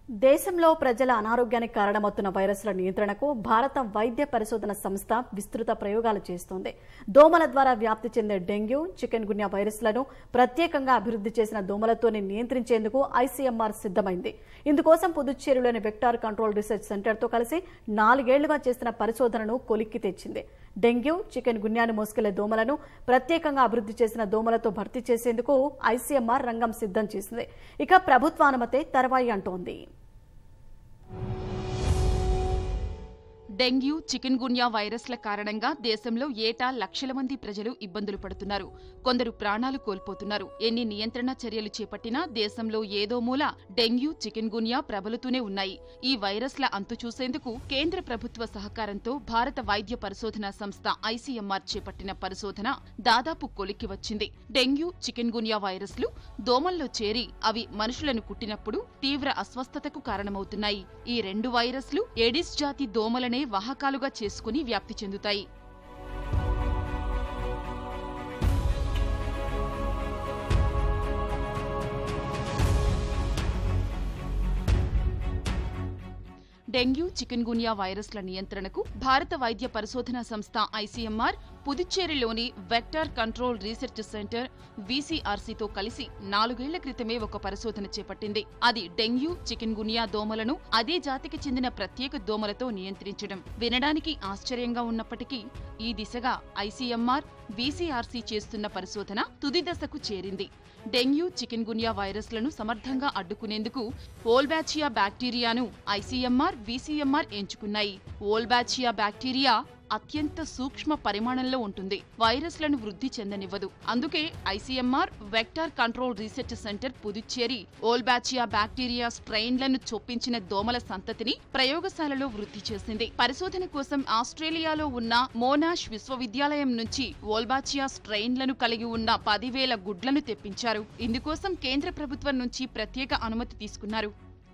దేశంలో ప్రజల అనారోగ్యానికి కారణమవుతున్న వైరస్ల నియంత్రణకు భారత వైద్య పరిశోధన సంస్థ విస్తృత ప్రయోగాలు చేస్తోంది దోమల ద్వారా వ్యాప్తి చెందే డెంగ్యూ చికెన్ గున్యా వైరస్లను ప్రత్యేకంగా అభివృద్ధి చేసిన దోమలతోనే నియంత్రించేందుకు ఐసీఎంఆర్ సిద్ధమైంది ఇందుకోసం పుదుచ్చేరిలోని వెక్టార్ కంట్రోల్ రీసెర్చ్ సెంటర్తో కలిసి నాలుగేళ్లుగా చేసిన పరిశోధనను కొలిక్కి తెచ్చింది డెంగ్యూ చికెన్ గున్యాను మోసుకెళ్లే దోమలను ప్రత్యేకంగా అభివృద్ధి చేసిన దోమలతో భర్తీ చేసేందుకు ఐసీఎంఆర్ రంగం సిద్ధం చేసింది ఇక ప్రభుత్వ అనుమతే తర్వాయి అంటోంది డెంగ్యూ చికెన్ గున్యా వైరస్ల కారణంగా దేశంలో ఏటా లక్షల మంది ప్రజలు ఇబ్బందులు పడుతున్నారు కొందరు ప్రాణాలు కోల్పోతున్నారు ఎన్ని నియంత్రణ చర్యలు చేపట్టినా దేశంలో ఏదో మూల డెంగ్యూ చికెన్ గున్యా ప్రబలుతూనే ఉన్నాయి ఈ వైరస్ల అంతు చూసేందుకు కేంద్ర ప్రభుత్వ సహకారంతో భారత వైద్య పరిశోధన సంస్థ ఐసీఎంఆర్ చేపట్టిన పరిశోధన దాదాపు కొలిక్కి వచ్చింది డెంగ్యూ చికెన్ గున్యా వైరస్లు దోమల్లో చేరి అవి మనుషులను కుట్టినప్పుడు తీవ్ర అస్వస్థతకు కారణమవుతున్నాయి ఈ రెండు వైరస్లు ఏడిస్ జాతి దోమలనే వాహకాలుగా చేసుకుని వ్యాప్తి చెందుతాయి డెంగ్యూ చికెన్ గున్యా వైరస్ల నియంత్రణకు భారత వైద్య పరిశోధన సంస్థ ఐసీఎంఆర్ పుదుచ్చేరిలోని వెక్టార్ కంట్రోల్ రీసెర్చ్ సెంటర్ వీసీఆర్సీతో కలిసి నాలుగేళ్ల క్రితమే ఒక పరిశోధన చేపట్టింది అది డెంగ్యూ చికెన్ గున్యా దోమలను అదే జాతికి చెందిన ప్రత్యేక దోమలతో నియంత్రించడం వినడానికి ఆశ్చర్యంగా ఉన్నప్పటికీ ఈ దిశగా ఐసీఎంఆర్ వీసీఆర్సీ చేస్తున్న పరిశోధన తుది దశకు చేరింది డెంగ్యూ చికెన్ గున్యా వైరస్లను సమర్థంగా అడ్డుకునేందుకు ఓల్బాచియా బ్యాక్టీరియాను ఐసీఎంఆర్ వీసీఎంఆర్ ఎంచుకున్నాయి ఓల్బాచియా బ్యాక్టీరియా అత్యంత సూక్ష్మ పరిమాణంలో ఉంటుంది వైరస్లను వృద్ధి చెందనివ్వదు అందుకే ICMR vector control research centre Puducherry Wolbachia bacteria స్ట్రెయిన్లను చొప్పించిన దోమల సంతతిని ప్రయోగశాలలో వృద్ధి చేసింది పరిశోధన కోసం ఆస్ట్రేలియాలో ఉన్న మోనాష్ విశ్వవిద్యాలయం నుంచి ఓల్బాచియా స్ట్రెయిన్లను కలిగి ఉన్న పదివేల గుడ్లను తెప్పించారు ఇందుకోసం కేంద్ర ప్రభుత్వం నుంచి ప్రత్యేక అనుమతి తీసుకున్నారు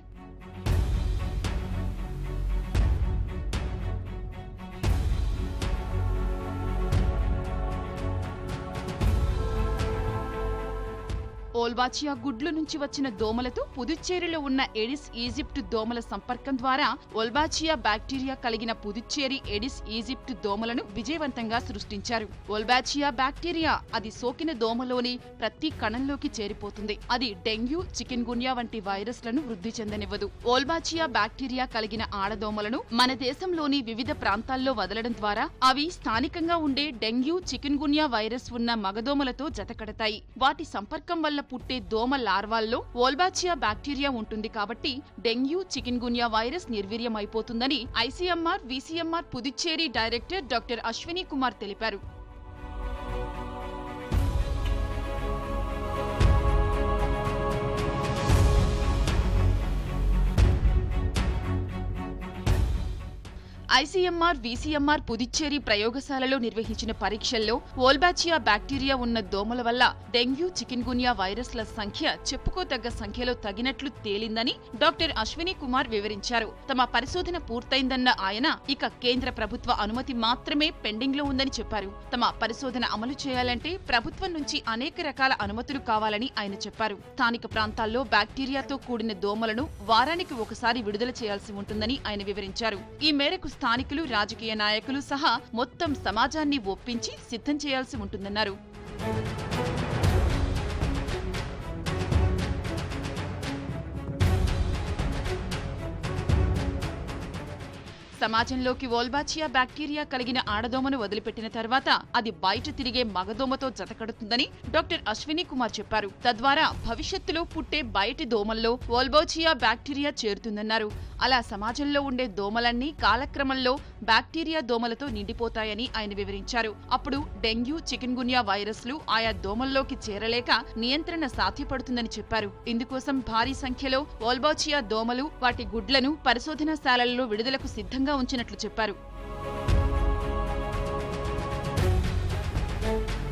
ఓల్బాచియా గుడ్లు నుంచి వచ్చిన దోమలతో పుదుచ్చేరిలో ఉన్న ఎడిస్ ఈజిప్ట్ దోమల సంపర్కం ద్వారా ఓల్బాచియా బ్యాక్టీరియా కలిగిన పుదుచ్చేరి ఎడిస్ ఈజిప్ట్ దోమలను విజయవంతంగా సృష్టించారు ఓల్బాచియా బ్యాక్టీరియా అది సోకిన దోమలోని ప్రతి కణంలోకి చేరిపోతుంది అది డెంగ్యూ చికెన్ గున్యా వంటి వైరస్లను వృద్ధి చెందనివ్వదు ఓల్బాచియా బ్యాక్టీరియా కలిగిన ఆడదోమలను మన దేశంలోని వివిధ ప్రాంతాల్లో వదలడం ద్వారా అవి స్థానికంగా ఉండే డెంగ్యూ చికెన్ గున్యా వైరస్ ఉన్న మగదోమలతో జతకడతాయి వాటి సంపర్కం వల్ల పుట్టే దోమ లార్వాల్లో ఓల్బాచియా బ్యాక్టీరియా ఉంటుంది కాబట్టి డెంగ్యూ చికెన్ గున్యా వైరస్ నిర్వీర్యమైపోతుందని ICMR VCMR Puducherry director doctor Ashwini Kumar తెలిపారు ఐసీఎంఆర్ వీసీఎంఆర్ పుదుచ్చేరి ప్రయోగశాలలో నిర్వహించిన పరీక్షల్లో ఓల్బాచియా బ్యాక్టీరియా ఉన్న దోమల వల్ల డెంగ్యూ చికెన్ గున్యా వైరస్ల సంఖ్య చెప్పుకోదగ్గ సంఖ్యలో తగినట్లు తేలిందని డాక్టర్ అశ్విని కుమార్ వివరించారు తమ పరిశోధన పూర్తయిందన్న ఆయన ఇక కేంద్ర ప్రభుత్వ అనుమతి మాత్రమే పెండింగ్ లో ఉందని చెప్పారు తమ పరిశోధన అమలు చేయాలంటే ప్రభుత్వం నుంచి అనేక రకాల అనుమతులు కావాలని ఆయన చెప్పారు స్థానిక ప్రాంతాల్లో బ్యాక్టీరియాతో కూడిన దోమలను వారానికి ఒకసారి విడుదల చేయాల్సి ఉంటుందని ఆయన వివరించారు ఈ మేరకు స్థానికులు రాజకీయ నాయకులు సహా మొత్తం సమాజాన్ని ఒప్పించి సిద్ధం చేయాల్సి ఉంటుందన్నారు సమాజంలోకి ఓల్బాచియా బ్యాక్టీరియా కలిగిన ఆడదోమను వదిలిపెట్టిన తర్వాత అది బయట తిరిగే మగదోమతో జతకడుతుందని డాక్టర్ అశ్విని కుమార్ చెప్పారు తద్వారా భవిష్యత్తులో పుట్టే బయటి దోమల్లో ఓల్బోచియా బ్యాక్టీరియా చేరుతుందన్నారు అలా సమాజంలో ఉండే దోమలన్నీ కాలక్రమంలో బ్యాక్టీరియా దోమలతో నిండిపోతాయని ఆయన వివరించారు అప్పుడు డెంగ్యూ చికెన్ గున్యా వైరస్లు ఆయా దోమల్లోకి చేరలేక నియంత్రణ సాధ్యపడుతుందని చెప్పారు ఇందుకోసం భారీ సంఖ్యలో ఓల్బోచియా దోమలు వాటి గుడ్లను పరిశోధనాశాలల్లో విడుదలకు సిద్ధంగా ఉంచినట్లు చెప్పారు